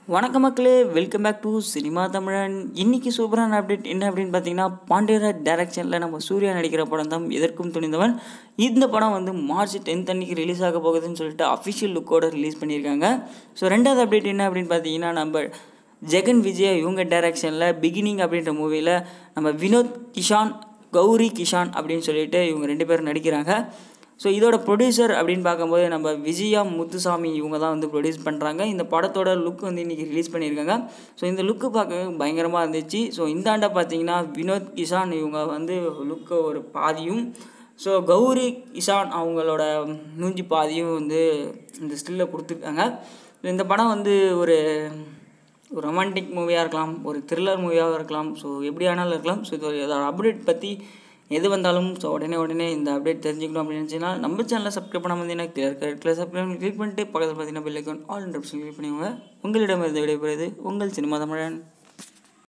வணக்க மக்களே welcome back to cinema தமிழன் இன்னைக்கு சூப்பரான அப்டேட் என்ன அப்படின்னு பார்த்தீங்கன்னா பாண்டியராஜ் டைரக்ஷனில் நம்ம சூர்யா நடிக்கிற படம் தான் எதற்கும் துணிந்தவன் இந்த படம் வந்து மார்ச் டென்த் அன்னைக்கு ரிலீஸ் ஆக போகுதுன்னு சொல்லிட்டு அஃபிஷியல் லுக்கோட ரிலீஸ் பண்ணியிருக்காங்க ஸோ ரெண்டாவது அப்டேட் என்ன அப்படின்னு பார்த்தீங்கன்னா நம்ம ஜெகன் விஜய் இவங்க டைரக்ஷனில் பிகினிங் அப்படின்ற மூவியில் நம்ம வினோத் கிஷான் கௌரி கிஷான் அப்படின்னு சொல்லிட்டு இவங்க ரெண்டு பேரும் நடிக்கிறாங்க ஸோ இதோட ப்ரொடியூசர் அப்படின்னு பார்க்கும்போது நம்ம விஜயா முத்துசாமி இவங்க தான் வந்து ப்ரொடியூஸ் பண்ணுறாங்க இந்த படத்தோட லுக் வந்து இன்றைக்கி ரிலீஸ் பண்ணியிருக்காங்க ஸோ இந்த லுக்கு பார்க்க பயங்கரமாக இருந்துச்சு ஸோ இந்த ஆண்டை பார்த்தீங்கன்னா வினோத் கிஷான் இவங்க வந்து லுக்கு ஒரு பாதியும் ஸோ கௌரி கிஷான் அவங்களோட மூஞ்சி பாதியும் வந்து இந்த ஸ்டில்லில் கொடுத்துருக்காங்க இந்த படம் வந்து ஒரு ஒரு ரொமான்டிக் மூவியாக இருக்கலாம் ஒரு த்ரில்லர் மூவியாக இருக்கலாம் ஸோ எப்படி ஆனாலும் இருக்கலாம் ஸோ இது இதோட அப்டேட் பற்றி எது வந்தாலும் ஸோ உடனே உடனே இந்த அப்டேட் தெரிஞ்சுக்கணும் அப்படின்னு நினச்சிங்கன்னா நம்ம சேனலில் சப்ஸ்கிரைப் பண்ணாமல் இருந்தீங்கன்னா கிளியர் இருக்கிற சப்ஸ்கிரைப் கிளிக் பண்ணிட்டு பக்கத்தில் பார்த்தீங்கன்னா bell icon all option click பண்ணிக்கோங்க உங்களிடமிருந்து விடைபெறுவது உங்கள் சினிமா தமிழன்